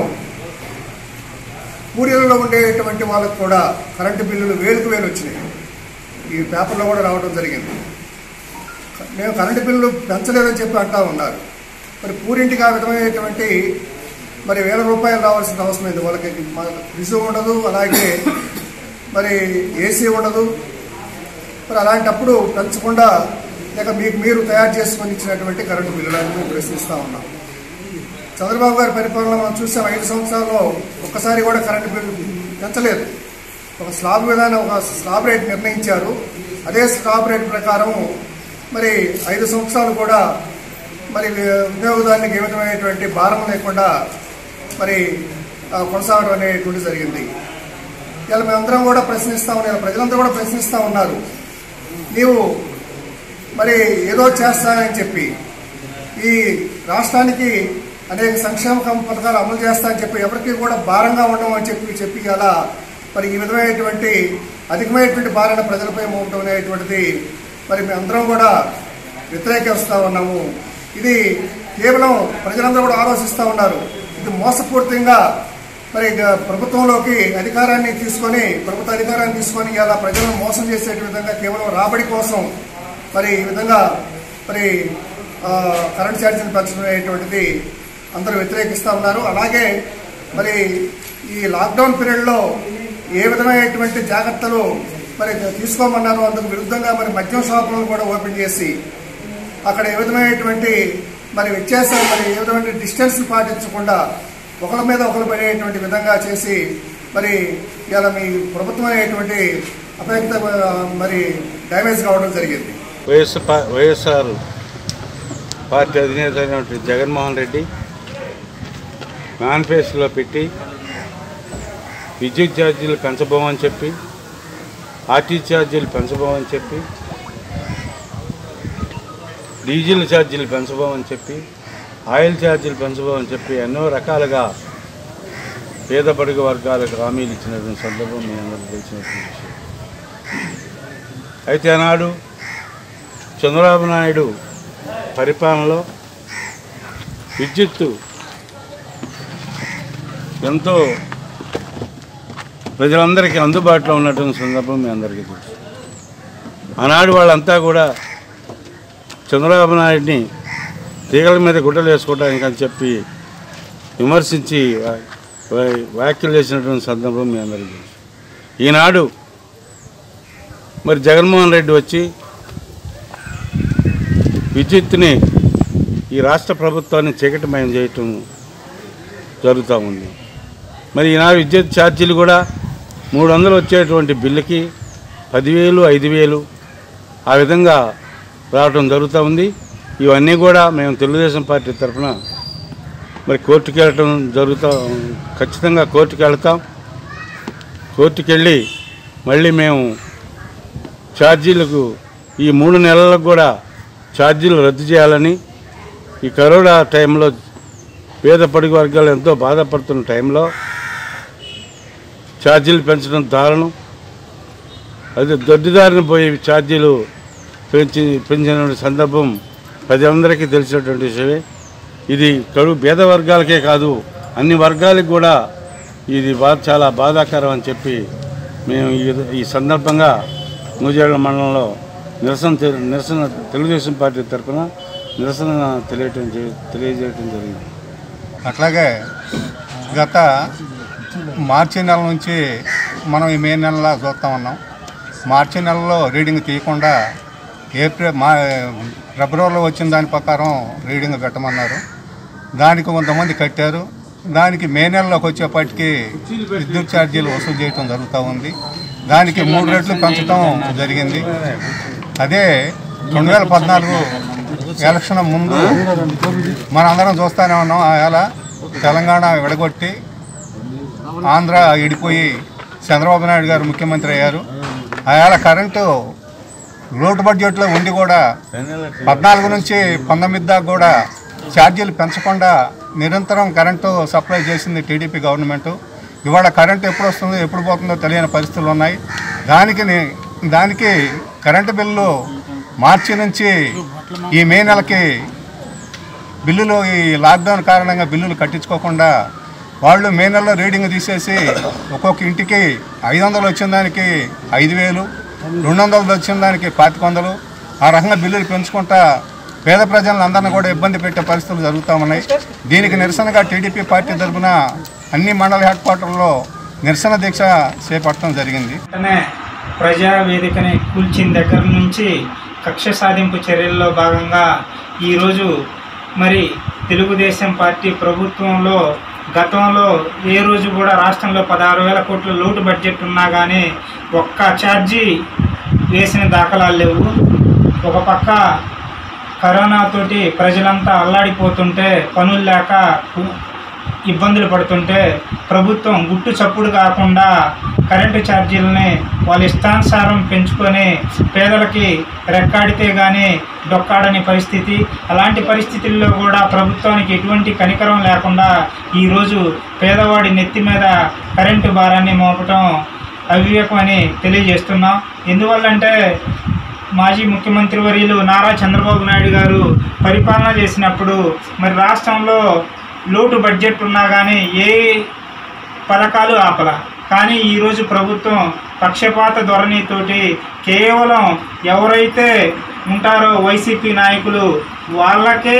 పూర్యలలో ఉండేటువంటి వాళ్ళకు కూడా కరెంటు బిల్లులు వేలకు వేలు వచ్చినాయి ఈ పేపర్లో కూడా రావడం జరిగింది మేము కరెంటు బిల్లులు పెంచలేదని చెప్పి అంటా ఉన్నారు మరి పూరింటికి ఆ విధమైనటువంటి మరి వేల రూపాయలు రావాల్సిన అవసరం లేదు వాళ్ళకి రిజర్వ్ ఉండదు అలాగే మరి ఏసీ ఉండదు మరి అలాంటప్పుడు పెంచకుండా లేక మీకు మీరు తయారు చేసుకొని ఇచ్చినటువంటి కరెంటు బిల్లులను మేము ప్రశ్నిస్తూ ఉన్నాం చంద్రబాబు గారి పరిపాలన మనం చూసాం ఐదు సంవత్సరాల్లో ఒక్కసారి కూడా కరెంటు బిల్లు పెంచలేదు ఒక స్లాబ్ విధానం ఒక స్లాబ్ రేట్ నిర్ణయించారు అదే స్లాబ్ రేట్ ప్రకారం మరి ఐదు సంవత్సరాలు కూడా మరి వినియోగదారునికి ఏ విధమైనటువంటి భారం లేకుండా మరి ఆ, కొనసాగడం అనేటువంటి జరిగింది ఇలా మేమందరం కూడా ప్రశ్నిస్తా ఉన్నారు ప్రజలందరూ కూడా ప్రశ్నిస్తూ ఉన్నారు నీవు మరి ఏదో చేస్తానని చెప్పి ఈ రాష్ట్రానికి అనేక సంక్షేమ కం- పథకాలు అమలు చేస్తా అని చెప్పి ఎవరికి కూడా భారంగా ఉండమని చెప్పి చెప్పి అలా మరి ఈ విధమైనటువంటి అధికమైనటువంటి భారాన్ని ప్రజలపై మోపడం అనేటువంటిది మరి మేమందరం కూడా వ్యతిరేకిస్తూ ఉన్నాము ఇది కేవలం ప్రజలందరూ కూడా ఆలోచిస్తూ ఉన్నారు ఇది మోసపూరితంగా మరి ఇక ప్రభుత్వంలోకి అధికారాన్ని తీసుకొని ప్రభుత్వ అధికారాన్ని తీసుకొని ఇలా ప్రజలను మోసం చేసే విధంగా కేవలం రాబడి కోసం మరి ఈ విధంగా మరి ఆ, కరెంట్ ఛార్జీని పెంచడం అనేటువంటిది అందరూ వ్యతిరేకిస్తూ ఉన్నారు అలాగే మరి ఈ లాక్డౌన్ పీరియడ్లో ఏ విధమైనటువంటి జాగ్రత్తలు మరి తీసుకోమన్నారు అందుకు విరుద్ధంగా మరి మద్యం షాపులను కూడా ఓపెన్ చేసి అక్కడ ఏ విధమైనటువంటి మరి వ్యత్యాసం మరి ఏ విధమైన డిస్టెన్స్ పాటించకుండా ఒకరి మీద ఒకరు పడేటువంటి విధంగా చేసి మరి ఇలా మీ ప్రభుత్వం అనేటువంటి అపేక్ష మరి డ్యామేజ్ కావడం జరిగింది వైఎస్ పా- వైఎస్ఆర్ పార్టీ అధినేత అయినటువంటి జగన్మోహన్ రెడ్డి మేనిఫెస్టోలో పెట్టి విద్యుత్ ఛార్జీలు పెంచబోమని చెప్పి ఆర్టీ ఛార్జీలు పెంచబోమని చెప్పి డీజిల్ ఛార్జీలు పెంచబోమని చెప్పి ఆయిల్ ఛార్జీలు పెంచబోమని చెప్పి ఎన్నో రకాలుగా పేద బడుగు వర్గాలకు హామీలు ఇచ్చినటువంటి సందర్భం మీ అందరికీ తెలిసినటువంటి విషయం అయితే ఆనాడు చంద్రబాబు నాయుడు పరిపాలనలో విద్యుత్తు ఎంతో ప్రజలందరికీ అందుబాటులో ఉన్నటువంటి సందర్భం మీ అందరికీ తెలుసు ఆనాడు వాళ్ళంతా కూడా చంద్రబాబు నాయుడిని తీగల మీద గుడ్డలు వేసుకోవడానికి అని చెప్పి విమర్శించి వా- వా- వ్యాఖ్యలు చేసినటువంటి సందర్భం మీ అందరికీ తెలుసు ఈనాడు మరి జగన్మోహన్ రెడ్డి వచ్చి విద్యుత్తుని ఈ రాష్ట్ర ప్రభుత్వాన్ని చీకటిమయం చేయటం జరుగుతూ ఉంది మరి ఈనాడు విద్యుత్ ఛార్జీలు కూడా మూడు వందలు వచ్చేటువంటి బిల్లుకి పదివేలు ఐదు వేలు ఆ విధంగా రావటం జరుగుతూ ఉంది ఇవన్నీ కూడా మేము తెలుగుదేశం పార్టీ తరఫున మరి కోర్టుకు వెళ్ళటం జరుగుతూ ఖచ్చితంగా కోర్టుకు వెళ్తాం కోర్టుకు వెళ్ళి మళ్ళీ మేము ఛార్జీలకు ఈ మూడు నెలలకు కూడా ఛార్జీలు రద్దు చేయాలని ఈ కరోనా టైంలో పేద పడుగు వర్గాలు ఎంతో బాధపడుతున్న టైంలో ఛార్జీలు పెంచడం దారుణం అది దొడ్డిదారిన పోయే ఛార్జీలు పెంచి పెంచిన సందర్భం ప్రజలందరికీ తెలిసినటువంటి విషయమే ఇది కడు పేద వర్గాలకే కాదు అన్ని వర్గాలకు కూడా ఇది బా చాలా బాధాకరం అని చెప్పి మేము ఈ ఈ సందర్భంగా నూజేళ్ల మండలంలో నిరసన తె- నిరసన తెలుగుదేశం పార్టీ తరఫున నిరసన తెలియటం జరి- తెలియజేయటం జరిగింది అట్లాగే గత మార్చి నెల నుంచి మనం ఈ మే నెలలో చూస్తూ ఉన్నాం మార్చి నెలలో రీడింగ్ తీయకుండా ఏప్రిల్ మా ఫిబ్రవరిలో వచ్చిన దాని ప్రకారం రీడింగ్ పెట్టమన్నారు దానికి కొంతమంది కట్టారు దానికి మే నెలలోకి వచ్చేప్పటికి విద్యుత్ ఛార్జీలు వసూలు చేయడం జరుగుతూ ఉంది దానికి మూడు రెట్లు పెంచడం జరిగింది అదే రెండు వేల పద్నాలుగు ఎలక్షన్ ముందు మనందరం చూస్తూనే ఉన్నాం ఆ వేళ తెలంగాణ విడగొట్టి ఆంధ్ర ఇడిపోయి చంద్రబాబు నాయుడు గారు ముఖ్యమంత్రి అయ్యారు ఆ వేళ కరెంటు లోటు బడ్జెట్లో ఉండి కూడా పద్నాలుగు నుంచి పంతొమ్మిది దాకా కూడా ఛార్జీలు పెంచకుండా నిరంతరం కరెంటు సప్లై చేసింది టీడీపీ గవర్నమెంట్ ఇవాళ కరెంటు ఎప్పుడు వస్తుందో ఎప్పుడు పోతుందో తెలియని పరిస్థితులు ఉన్నాయి దానికి ని- దానికి కరెంటు బిల్లు మార్చి నుంచి ఈ మే నెలకి బిల్లులు ఈ లాక్డౌన్ కారణంగా బిల్లులు కట్టించుకోకుండా వాళ్ళు మే నెలలో రీడింగ్ తీసేసి ఒక్కొక్క ఇంటికి ఐదు వందలు వచ్చిన దానికి ఐదు వేలు రెండు వందలు వచ్చిన దానికి పాతిక వందలు ఆ రకంగా బిల్లులు పెంచుకుంటా పేద ప్రజలందరినీ కూడా ఇబ్బంది పెట్టే పరిస్థితులు జరుగుతూ ఉన్నాయి దీనికి నిరసనగా టీడీపీ పార్టీ తరఫున అన్ని మండల హెడ్ క్వార్టర్లో నిరసన దీక్ష చేపట్టడం జరిగింది వెంటనే ప్రజా వేదికని కూల్చిన దగ్గర నుంచి కక్ష సాధింపు చర్యల్లో భాగంగా ఈరోజు మరి తెలుగుదేశం పార్టీ ప్రభుత్వంలో గతంలో ఏ రోజు కూడా రాష్ట్రంలో పదహారు వేల కోట్ల లోటు బడ్జెట్ ఉన్నా కానీ ఒక్క ఛార్జీ వేసిన దాఖలాలు లేవు ఒక పక్క కరోనాతోటి ప్రజలంతా అల్లాడిపోతుంటే పనులు లేక కు- ఇబ్బందులు పడుతుంటే ప్రభుత్వం గుట్టు చప్పుడు కాకుండా కరెంటు ఛార్జీలని వాళ్ళ ఇష్టానుసారం పెంచుకొని పేదలకి రెక్కాడితే కానీ డొక్కాడని పరిస్థితి అలాంటి పరిస్థితుల్లో కూడా ప్రభుత్వానికి ఎటువంటి కనికరం లేకుండా ఈరోజు పేదవాడి నెత్తి మీద కరెంటు భారాన్ని మోపటం అవివేకం అని తెలియజేస్తున్నాం ఎందువల్లంటే మాజీ ముఖ్యమంత్రి వర్యులు నారా చంద్రబాబు నాయుడు గారు పరిపాలన చేసినప్పుడు మరి రాష్ట్రంలో లోటు బడ్జెట్ ఉన్నా కానీ ఏ పథకాలు ఆపల కానీ ఈరోజు ప్రభుత్వం పక్షపాత ధోరణితోటి కేవలం ఎవరైతే ఉంటారో వైసీపీ నాయకులు వాళ్ళకే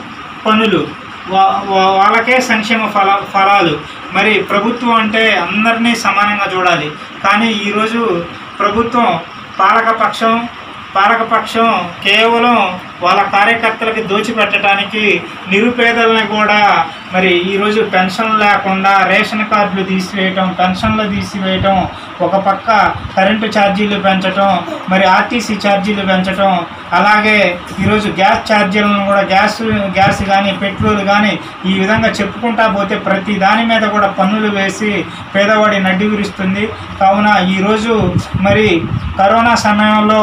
పనులు వా- వా- వాళ్ళకే సంక్షేమ ఫల ఫలాలు మరి ప్రభుత్వం అంటే అందరినీ సమానంగా చూడాలి కానీ ఈరోజు ప్రభుత్వం పాలకపక్షం పాలకపక్షం కేవలం వాళ్ళ కార్యకర్తలకి దోచిపెట్టడానికి నిరుపేదలని కూడా మరి ఈరోజు పెన్షన్ లేకుండా రేషన్ కార్డులు తీసివేయటం పెన్షన్లు తీసివేయటం ఒక పక్క కరెంటు ఛార్జీలు పెంచటం మరి ఆర్టీసీ ఛార్జీలు పెంచటం అలాగే ఈరోజు గ్యాస్ ఛార్జీలను కూడా గ్యాస్ గ్యాస్ కానీ పెట్రోల్ కానీ ఈ విధంగా చెప్పుకుంటా పోతే ప్రతి దాని మీద కూడా పన్నులు వేసి పేదవాడి నడ్డి విరుస్తుంది కావున ఈరోజు మరి కరోనా సమయంలో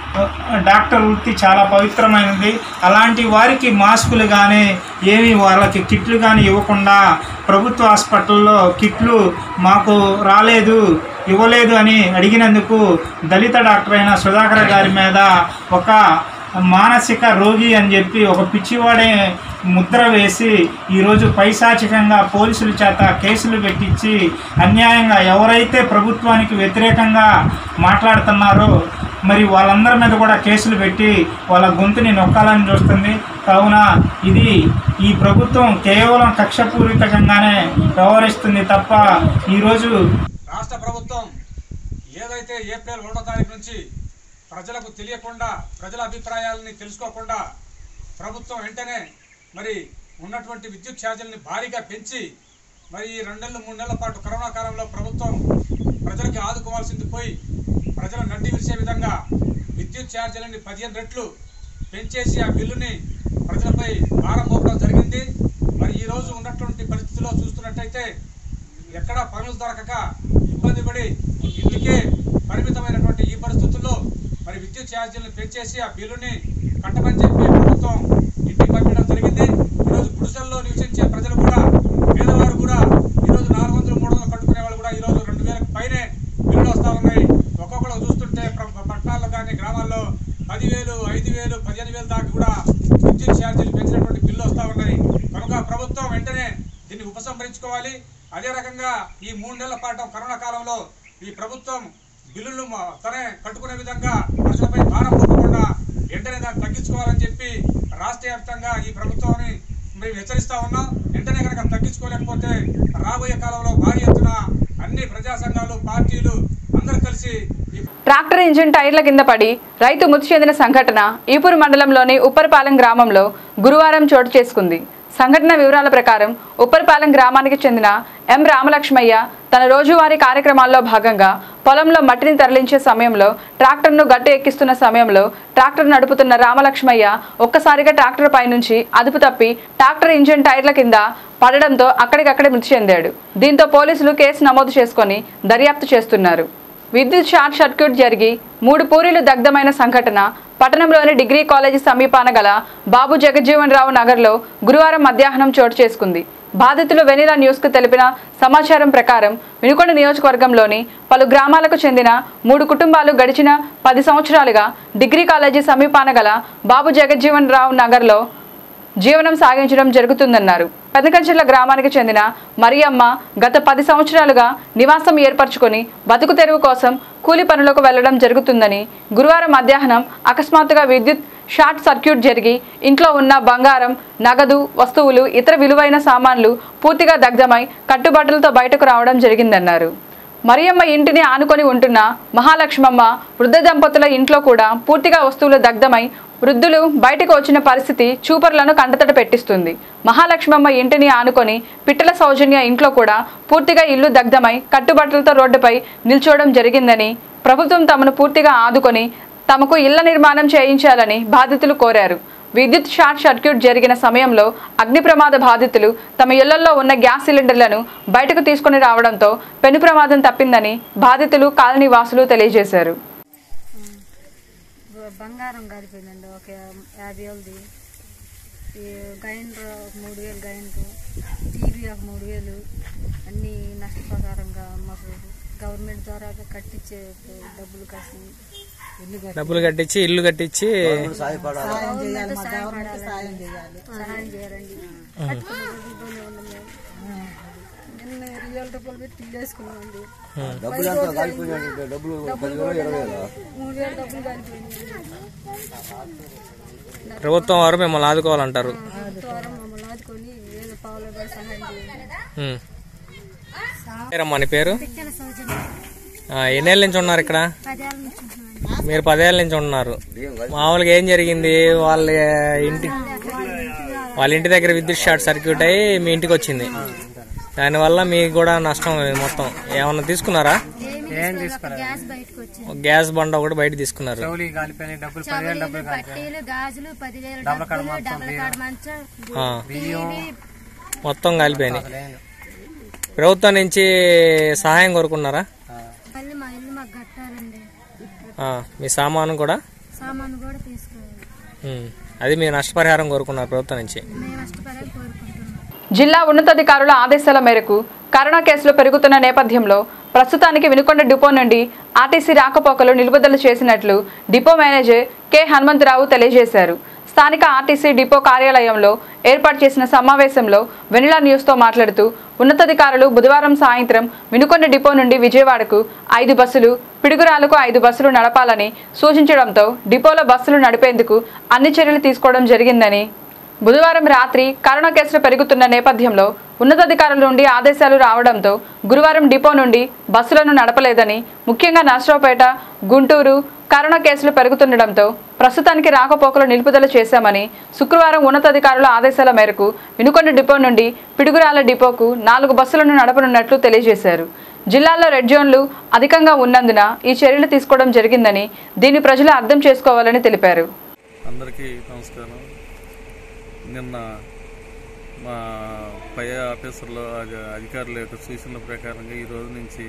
డాక్టర్ వృత్తి చాలా పవిత్రమైనది అలాంటి వారికి మాస్కులు కానీ ఏమి వాళ్ళకి కిట్లు కానీ ఇవ్వకుండా ప్రభుత్వ హాస్పిటల్లో కిట్లు మాకు రాలేదు ఇవ్వలేదు అని అడిగినందుకు దళిత డాక్టర్ అయిన సుధాకర్ గారి మీద ఒక మానసిక రోగి అని చెప్పి ఒక పిచ్చివాడే ముద్ర వేసి ఈరోజు పైశాచికంగా పోలీసుల చేత కేసులు పెట్టించి అన్యాయంగా ఎవరైతే ప్రభుత్వానికి వ్యతిరేకంగా మాట్లాడుతున్నారో మరి వాళ్ళందరి మీద కూడా కేసులు పెట్టి వాళ్ళ గొంతుని నొక్కాలని చూస్తుంది కావున ఇది ఈ ప్రభుత్వం కేవలం కక్షపూరితంగానే వ్యవహరిస్తుంది తప్ప ఈరోజు రాష్ట్ర ప్రభుత్వం ఏదైతే ఏప్రిల్ ఒకటో తారీఖు నుంచి ప్రజలకు తెలియకుండా ప్రజల అభిప్రాయాలని తెలుసుకోకుండా ప్రభుత్వం వెంటనే మరి ఉన్నటువంటి విద్యుత్ ఛార్జీలని భారీగా పెంచి మరి ఈ రెండు నెలలు మూడు నెలల పాటు కరోనా కాలంలో ప్రభుత్వం ప్రజలకి ఆదుకోవాల్సింది పోయి ప్రజల నడ్డి విరిసే విధంగా విద్యుత్ ఛార్జీలని పదిహేను రెట్లు పెంచేసి ఆ బిల్లుని ప్రజలపై భారం మోపడం జరిగింది మరి ఈ రోజు ఉన్నటువంటి పరిస్థితుల్లో చూస్తున్నట్టయితే ఎక్కడా పనులు దొరకక ఇబ్బంది పడి ఇంటికే పరిమితమైనటువంటి ఈ పరిస్థితుల్లో మరి విద్యుత్ ఛార్జీలను పెంచేసి ఆ బిల్లుని కట్టమని చెప్పి ప్రభుత్వం ఇంటికి పంపించడం జరిగింది ఈరోజు గుడిసెల్లో నివసించే ప్రజలు కూడా పేదవారు కూడా ఈరోజు నాలుగు వందలు మూడు వందలు కట్టుకునే వాళ్ళు కూడా ఈరోజు రెండు వేలకు పైనే బిల్లులు వస్తూ ఉన్నాయి ఒక్కొక్కరు చూస్తుంటే ప్ర- పట్టణాల్లో కానీ గ్రామాల్లో పదివేలు ఐదు వేలు పదిహేను వేలు దాకా కూడా విద్యుత్ ఛార్జీలు పెంచినటువంటి బిల్లు వస్తూ ఉన్నాయి కనుక ప్రభుత్వం వెంటనే దీన్ని ఉపసంహరించుకోవాలి అదే రకంగా ఈ మూడు నెలల పాటు కరోనా కాలంలో ఈ ప్రభుత్వం బిల్లులు మ- తనే కట్టుకునే విధంగా ప్రజలపై భారం పోకుండా వెంటనే దాన్ని తగ్గించుకోవాలని చెప్పి రాష్ట్ర వ్యాప్తంగా ఈ ప్రభుత్వాన్ని మేము హెచ్చరిస్తా ఉన్నాం వెంటనే కనుక తగ్గించుకోలేకపోతే రాబోయే కాలంలో భారీ ఎత్తున అన్ని ప్రజా సంఘాలు పార్టీలు అందరూ కలిసి ఈ ట్రాక్టర్ ఇంజిన్ టైర్ల కింద పడి రైతు మృతి చెందిన సంఘటన ఈపూరు మండలంలోని ఉప్పరపాలెం గ్రామంలో గురువారం చోటు చేసుకుంది సంఘటన వివరాల ప్రకారం ఉప్పరపాలెం గ్రామానికి చెందిన ఎం రామలక్ష్మయ్య తన రోజువారీ కార్యక్రమాల్లో భాగంగా పొలంలో మట్టిని తరలించే సమయంలో ట్రాక్టర్ను గట్టు ఎక్కిస్తున్న సమయంలో ట్రాక్టర్ నడుపుతున్న రామలక్ష్మయ్య ఒక్కసారిగా ట్రాక్టర్ పైనుంచి అదుపు తప్పి ట్రాక్టర్ ఇంజిన్ టైర్ల కింద పడడంతో అక్కడికక్కడే మృతి చెందాడు దీంతో పోలీసులు కేసు నమోదు చేసుకొని దర్యాప్తు చేస్తున్నారు విద్యుత్ షార్ట్ సర్క్యూట్ జరిగి మూడు పూరీలు దగ్ధమైన సంఘటన పట్టణంలోని డిగ్రీ కాలేజీ సమీపాన గల బాబు జగజ్జీవన్ రావు నగర్లో గురువారం మధ్యాహ్నం చోటు చేసుకుంది బాధితులు వెనిలా న్యూస్కు తెలిపిన సమాచారం ప్రకారం వినుకొండ నియోజకవర్గంలోని పలు గ్రామాలకు చెందిన మూడు కుటుంబాలు గడిచిన పది సంవత్సరాలుగా డిగ్రీ కాలేజీ సమీపాన గల బాబు జగజ్జీవన్ రావు నగర్లో జీవనం సాగించడం జరుగుతుందన్నారు పెదకంచెర్ల గ్రామానికి చెందిన మరియమ్మ గత పది సంవత్సరాలుగా నివాసం ఏర్పరచుకొని బతుకు తెరువు కోసం కూలి పనులకు వెళ్లడం జరుగుతుందని గురువారం మధ్యాహ్నం అకస్మాత్తుగా విద్యుత్ షార్ట్ సర్క్యూట్ జరిగి ఇంట్లో ఉన్న బంగారం నగదు వస్తువులు ఇతర విలువైన సామాన్లు పూర్తిగా దగ్ధమై కట్టుబట్టలతో బయటకు రావడం జరిగిందన్నారు మరియమ్మ ఇంటిని ఆనుకొని ఉంటున్న మహాలక్ష్మమ్మ వృద్ధ దంపతుల ఇంట్లో కూడా పూర్తిగా వస్తువులు దగ్ధమై వృద్ధులు బయటకు వచ్చిన పరిస్థితి చూపర్లను కంటతట పెట్టిస్తుంది మహాలక్ష్మమ్మ ఇంటిని ఆనుకొని పిట్టల సౌజన్య ఇంట్లో కూడా పూర్తిగా ఇల్లు దగ్ధమై కట్టుబట్టలతో రోడ్డుపై నిల్చోవడం జరిగిందని ప్రభుత్వం తమను పూర్తిగా ఆదుకొని తమకు ఇళ్ల నిర్మాణం చేయించాలని బాధితులు కోరారు విద్యుత్ షార్ట్ సర్క్యూట్ జరిగిన సమయంలో అగ్ని ప్రమాద బాధితులు తమ ఇళ్లలో ఉన్న గ్యాస్ సిలిండర్లను బయటకు తీసుకుని రావడంతో పెను ప్రమాదం తప్పిందని బాధితులు కాలనీ వాసులు తెలియజేశారు బంగారం కాలిపోయిందండి ఒక యాభై వేలది ఈ గైండ్రు ఒక మూడు వేలు గైండ్రు టీవీ ఒక మూడు వేలు అన్నీ నష్టప్రకారంగా మాకు గవర్నమెంట్ ద్వారా కట్టించే డబ్బులు కాసి డబ్బులు కట్టించి ఇల్లు కట్టించి గవర్నమెంట్ సహాయం చేయాలి సహాయం చేయాలండి కట్టుకున్న రోజుల్లోనే ఉన్నాం మేము నిన్న రియల్ డబ్బులు పెట్టి ఇల్లు వేసుకున్నామండి డబ్బులు ఎంత కాలిపోయినాయంటే డబ్బులు పదివేలు ఇరవై వేలు మూడు వేలు డబ్బులు కాలిపోయింది ప్రభుత్వం వారు మిమ్మల్ని ఆదుకోవాలంటారు ద్వారా మమ్మల్ని ఆదుకొని వేల పావుల కూడా సహాయం చేయండి ఉమ్. పేరమ్మా నీ పేరు పిచ్చల సౌజన్యం ఆ, ఎన్నేళ్ళ నుంచి ఉన్నారు ఇక్కడ పదేళ్ళ నుంచి ఉంటున్నామండి. మీరు పదేళ్ళ నుంచి ఉన్నారు మామూలుగా ఏం జరిగింది వాళ్ళ ఇంటి వాళ్ళ ఇంటి దగ్గర విద్యుత్ షార్ట్ సర్క్యూట్ అయ్యి మీ ఇంటికి వచ్చింది దానివల్ల మీకు కూడా నష్టం మొత్తం ఏమన్నా తీసుకున్నారా ఏం తీసుకోలేదు గ్యాస్ బయటకు వచ్చింది ఒక గ్యాస్ బండ ఒకటి బయట తీసుకున్నారు చెవులు కాలిపోయినాయి డబ్బులు పదివేలు చవలీలు డబ్బులు కాలిపోయినాయి పట్టీలు గాజులు పదివేలు డబ్బుల కాడ డబ్బులు మంచం, డబ్బుల బీరు. కాడ మంచం ఆ. టీవీ మొత్తం కాలిపోయినాయి ప్రభుత్వం నుంచి సహాయం కోరుకున్నారా మళ్ళీ మా ఇల్లు మాకు కట్టాలండి ఆ, మీ సామాను కూడా సామాను కూడా తీసుకోవాలి ఉమ్. అది మీ నష్టపరిహారం కోరుకున్నారు ప్రభుత్వం నుంచి మేము నష్టపడాలి కోరుకుంటున్నాం జిల్లా ఉన్నతాధికారుల ఆదేశాల మేరకు కరోనా కేసులు పెరుగుతున్న నేపథ్యంలో ప్రస్తుతానికి వినుకొండ డిపో నుండి ఆర్టీసీ రాకపోకలు నిలుపుదల చేసినట్లు డిపో మేనేజర్ కె హనుమంతరావు తెలియజేశారు స్థానిక ఆర్టీసీ డిపో కార్యాలయంలో ఏర్పాటు చేసిన సమావేశంలో వెనిలా న్యూస్తో మాట్లాడుతూ ఉన్నతాధికారులు బుధవారం సాయంత్రం వినుకొండ డిపో నుండి విజయవాడకు ఐదు బస్సులు పిడుగురాలకు ఐదు బస్సులు నడపాలని సూచించడంతో డిపోలో బస్సులు నడిపేందుకు అన్ని చర్యలు తీసుకోవడం జరిగిందని బుధవారం రాత్రి కరోనా కేసులు పెరుగుతున్న నేపథ్యంలో ఉన్నతాధికారుల నుండి ఆదేశాలు రావడంతో గురువారం డిపో నుండి బస్సులను నడపలేదని ముఖ్యంగా నర్సరావుపేట గుంటూరు కరోనా కేసులు పెరుగుతుండటంతో ప్రస్తుతానికి రాకపోకలు నిలుపుదల చేశామని శుక్రవారం ఉన్నతాధికారుల ఆదేశాల మేరకు వినుకొండ డిపో నుండి పిడుగురాల డిపోకు నాలుగు బస్సులను నడపనున్నట్లు తెలియజేశారు జిల్లాలో రెడ్ జోన్లు అధికంగా ఉన్నందున ఈ చర్యలు తీసుకోవడం జరిగిందని దీన్ని ప్రజలు అర్థం చేసుకోవాలని తెలిపారు అందరికీ నమస్కారం నిన్న మా పై ఆఫీసర్ల అధి- అధికారుల యొక్క సూచనల ప్రకారంగా ఈ రోజు నుంచి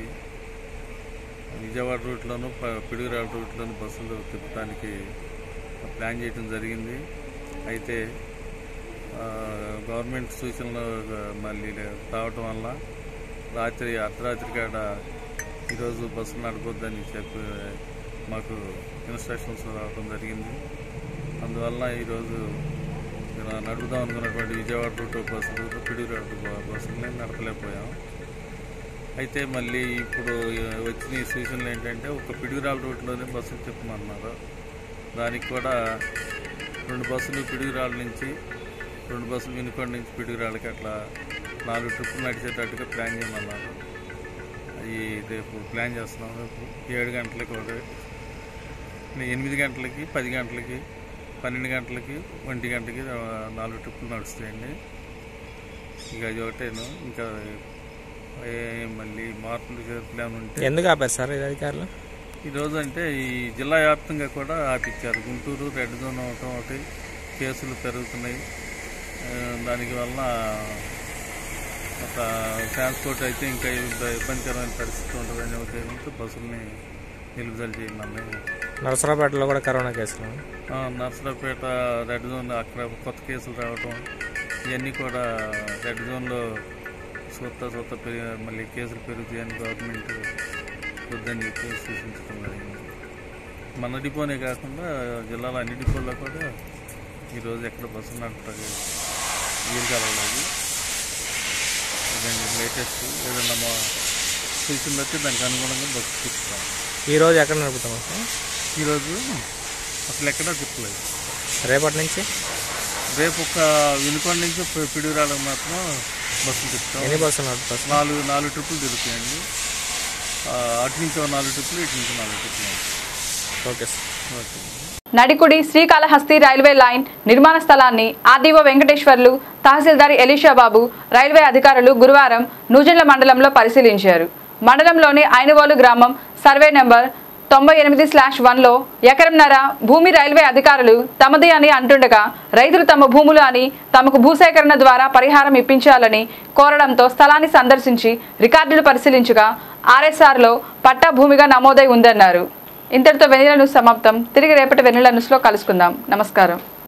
విజయవాడ రూట్లోను ప- పిడుగురాల రూట్లోను బస్సులు తిప్పడానికి ప్లాన్ చేయడం జరిగింది అయితే ఆ, గవర్నమెంట్ సూచనలు మళ్ళీ రావటం వల్ల రాత్రి అర్ధరాత్రి కాడ ఈరోజు బస్సు నడపొద్దని చెప్పి మాకు ఇన్స్ట్రక్షన్స్ రావడం జరిగింది అందువల్ల ఈరోజు ఇలా నడుపుదాం అనుకున్నటువంటి విజయవాడ రూట్ బస్సులు పిడుగు బస్సులని నడపలేకపోయాం అయితే మళ్ళీ ఇప్పుడు వచ్చిన ఈ సూచనలు ఏంటంటే ఒక పిడుగురాల రూట్లోనే బస్సులు తిప్పమన్నారు దానికి కూడా రెండు బస్సులు పిడుగురాల నుంచి రెండు బస్సులు వినుకొండ నుంచి పిడుగురాళ్ళకి అట్లా నాలుగు ట్రిప్పులు నడిచేటట్టుగా ప్లాన్ చేయమన్నారు అవి రేపు ప్లాన్ చేస్తున్నాం రేపు ఏడు గంటలకి ఒకటి ఎనిమిది గంటలకి పది గంటలకి పన్నెండు గంటలకి ఒంటి గంటకి ఆ, నాలుగు ట్రిప్పులు నడుస్తాయండి ఇక అది ఒకటేను ఇంకా ఏ- మళ్ళీ మార్పులు చేర్పులు ఏమైనా ఉంటే ఎందుకు ఆపారు సార్ ఇది అధికారులు ఈరోజు అంటే ఈ జిల్లా వ్యాప్తంగా కూడా ఆపించారు గుంటూరు రెడ్ జోన్ అవటం ఒకటి కేసులు పెరుగుతున్నాయి ఆ, దానికి వల్ల ఒక ట్రాన్స్పోర్ట్ అయితే ఇంకా ఇబ్బ- ఇబ్బందికరమైన పరిస్థితి ఉంటుందని ఉద్దేశంతో బస్సుల్ని నిలుపుదల చేయమని నరసరావుపేటలో కూడా కరోనా కేసులు ఆ, నర్సరావుపేట రెడ్ జోన్ అక్కడ కొత్త కేసులు రావటం ఇవన్నీ కూడా రెడ్ జోన్లో సొత్త సొత్త పెరిగి మళ్ళీ కేసులు పెరుగుతాయని గవర్నమెంట్ వద్దని చెప్పి సూచించడం జరిగింది మన డిపోనే కాకుండా జిల్లాలో అన్ని డిపోల్లో కూడా ఈరోజు ఎక్కడ బస్సులు నడపడానికి వీలు కలగలేదు అదండి లేటెస్ట్ ఏదైనా మా సూచనలు వచ్చి దానికి అనుగుణంగా బస్సు తిప్పుతాం ఈ రోజు ఎక్కడ నడుపుతాం సార్ ఈరోజు అసలు ఎక్కడా తిప్పలేదు రేపటి నుంచి రేపు ఒక వినుకొండ నుంచి పి- పిడుగురాళ్ళకి మాత్రం బస్సులు తిప్పుతాం ఎన్ని బస్సులు నడుపుతారు సార్? నాలుగు నాలుగు ట్రిప్పులు తిరుగుతాయండి ఆ, అటు నుంచి ఒక నాలుగు ట్రిప్పులు ఇటు నుంచి నాలుగు ట్రిప్పులు okay sir okay Nadikudi Srikalahasti railway line నిర్మాణ స్థలాన్ని ఆర్డీఓ వెంకటేశ్వర్లు తహసీల్దార్ ఎలీషాబాబు రైల్వే అధికారులు గురువారం నూజెండ్ల మండలంలో పరిశీలించారు మండలంలోని ఐనువోలు గ్రామం సర్వే నెంబర్ తొంభై ఎనిమిది స్లాష్ వన్లో ఎకరంన్నర భూమి రైల్వే అధికారులు తమది అని అంటుండగా రైతులు తమ భూములు అని తమకు భూసేకరణ ద్వారా పరిహారం ఇప్పించాలని కోరడంతో స్థలాన్ని సందర్శించి రికార్డులు పరిశీలించగా ఆర్ఎస్ఆర్లో పట్టా భూమిగా నమోదై ఉందన్నారు ఇంతటితో వెనిల న్యూస్ సమాప్తం తిరిగి రేపటి వెనిల న్యూస్లో కలుసుకుందాం నమస్కారం